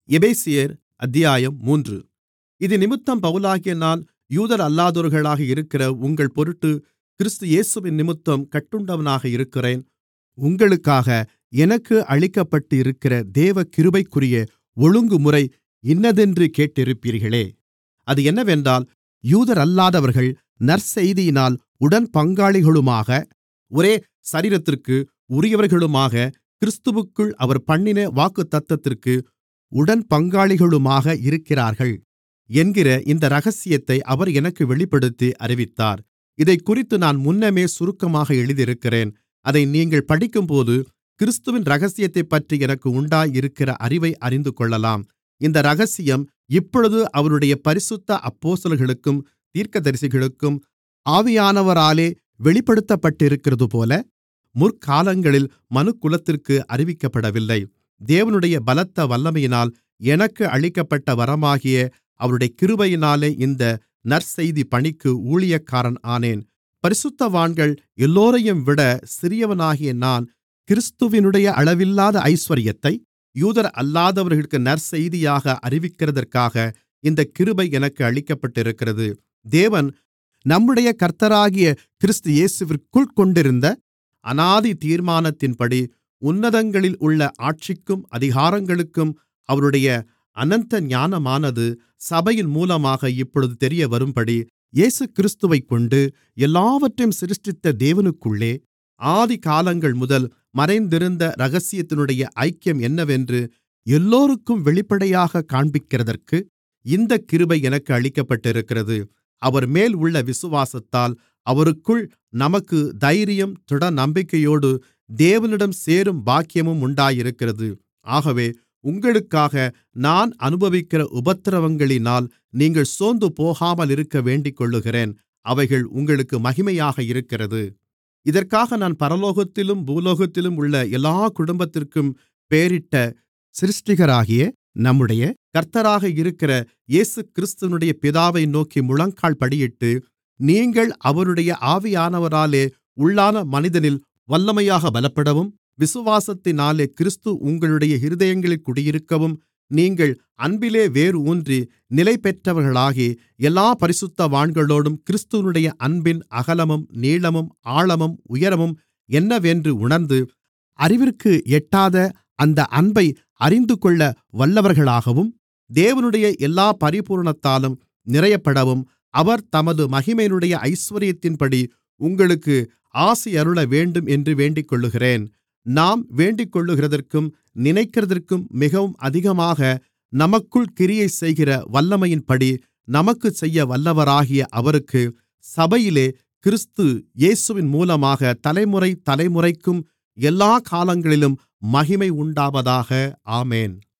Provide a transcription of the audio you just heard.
எபேசியர் அத்தியாயம் மூன்று இதினிமித்தம் பவுலாகிய நான் யூதரல்லாதோர்களாக இருக்கிற உங்கள் பொருட்டு கிறிஸ்து இயேசுவினிமித்தம் கட்டுண்டவனாக இருக்கிறேன் உங்களுக்காக எனக்கு அளிக்கப்பட்டிருக்கிற தேவகிருபைக்குரிய ஒழுங்குமுறை இன்னதென்று கேட்டிருப்பீர்களே அது என்னவென்றால் யூதரல்லாதவர்கள் நற்செய்தியினால் உடன்பங்காளிகளுமாக ஒரே சரீரத்திற்கு உரியவர்களுமாக கிறிஸ்துவுக்குள் அவர் பண்ணின வாக்குத்தத்தத்திற்கு உடன்பங்காளிகளுமாக இருக்கிறார்கள் என்கிற இந்த இரகசியத்தை அவர் எனக்கு வெளிப்படுத்தி அறிவித்தார் இதைக்குறித்து நான் முன்னமே சுருக்கமாக எழுதியிருக்கிறேன் அதை நீங்கள் படிக்கும்போது கிறிஸ்துவின் இரகசியத்தைப்பற்றி எனக்கு உண்டாயிருக்கிற அறிவை அறிந்துகொள்ளலாம் இந்த இரகசியம் இப்பொழுது அவருடைய பரிசுத்த அப்போஸ்தலர்களுக்கும் தீர்க்கதரிசிகளுக்கும் ஆவியானவராலே வெளிப்படுத்தப்பட்டிருக்கிறதுபோல முற்காலங்களில் மனுக்குலத்திற்கு அறிவிக்கப்படவில்லை தேவனுடைய பலத்த வல்லமையினால் எனக்கு அளிக்கப்பட்ட வரமாகிய அவருடைய கிருபையினாலே இந்த நற்செய்தி பணிக்கு ஊழியக்காரன் ஆனேன் பரிசுத்தவான்கள் எல்லோரையும்விட சிறியவனாகிய நான் கிறிஸ்துவினுடைய அளவில்லாத ஐசுவரியத்தை யூதரல்லாதவர்களுக்கு நற்செய்தியாக அறிவிக்கிறதற்காக இந்தக் கிருபை எனக்கு அளிக்கப்பட்டிருக்கிறது தேவன் நம்முடைய கர்த்தராகிய கிறிஸ்து இயேசுவிற்குள் கொண்டிருந்த அநாதி தீர்மானத்தின்படி உன்னதங்களில் உள்ள ஆட்சிக்கும் அதிகாரங்களுக்கும் அவருடைய அனந்த ஞானமானது சபையின் மூலமாக இப்பொழுது தெரியவரும்படி இயேசுகிறிஸ்துவைக்கொண்டு எல்லாவற்றையும் சிருஷ்டித்த தேவனுக்குள்ளே ஆதிகாலங்கள் முதல் மறைந்திருந்த இரகசியத்தினுடைய ஐக்கியம் என்னவென்று எல்லோருக்கும் வெளிப்படையாகக் காண்பிக்கிறதற்கு இந்தக் கிருபை எனக்கு அளிக்கப்பட்டிருக்கிறது அவர்மேல் உள்ள விசுவாசத்தால் அவருக்குள் நமக்கு தைரியம் திடநம்பிக்கையோடு தேவனிடம் சேரும் பாக்கியமும் உண்டாயிருக்கிறது ஆகவே உங்களுக்காக நான் அனுபவிக்கிற உபத்திரவங்களினால் நீங்கள் சோர்ந்து போகாமலிருக்க வேண்டிக்கொள்ளுகிறேன் அவைகள் உங்களுக்கு மகிமையாக இருக்கிறது இதற்காக நான் பரலோகத்திலும் பூலோகத்திலும் உள்ள எல்லா குடும்பத்திற்கும் பெயரிட்ட சிருஷ்டிகராகிய நம்முடைய கர்த்தராக இருக்கிற இயேசுகிறிஸ்துவினுடைய பிதாவை நோக்கி முழங்கால்படியிட்டு நீங்கள் அவருடைய ஆவியானவராலே உள்ளான மனிதனில் வல்லமையாக பலப்படவும் விசுவாசத்தினாலே கிறிஸ்து உங்களுடைய இருதயங்களில் குடியிருக்கவும் நீங்கள் அன்பிலே வேரூன்றி நிலைபெற்றவர்களாகி எல்லா பரிசுத்தவான்களோடும் கிறிஸ்துவினுடைய அன்பின் அகலமும் நீளமும் ஆழமும் உயரமும் என்னவென்று உணர்ந்து அறிவிற்கு எட்டாத அந்த அன்பை அறிந்துகொள்ள வல்லவர்களாகவும் தேவனுடைய எல்லா பரிபூரணத்தாலும் நிறையப்படவும் அவர் தமது மகிமையினுடைய ஐசுவரியத்தின்படி உங்களுக்கு ஆசியருள வேண்டும் என்று வேண்டிக்கொள்ளுகிறேன் நாம் வேண்டிக்கொள்ளுகிறதற்கும் நினைக்கிறதற்கும் மிகவும் அதிகமாக நமக்குள் கிரியை செய்கிற வல்லமையின்படி நமக்குச் செய்ய வல்லவராகிய அவருக்கு சபையிலே கிறிஸ்து இயேசுவின் மூலமாக தலைமுறை தலைமுறைக்கும் எல்லா காலங்களிலும் மகிமை உண்டாவதாக ஆமென்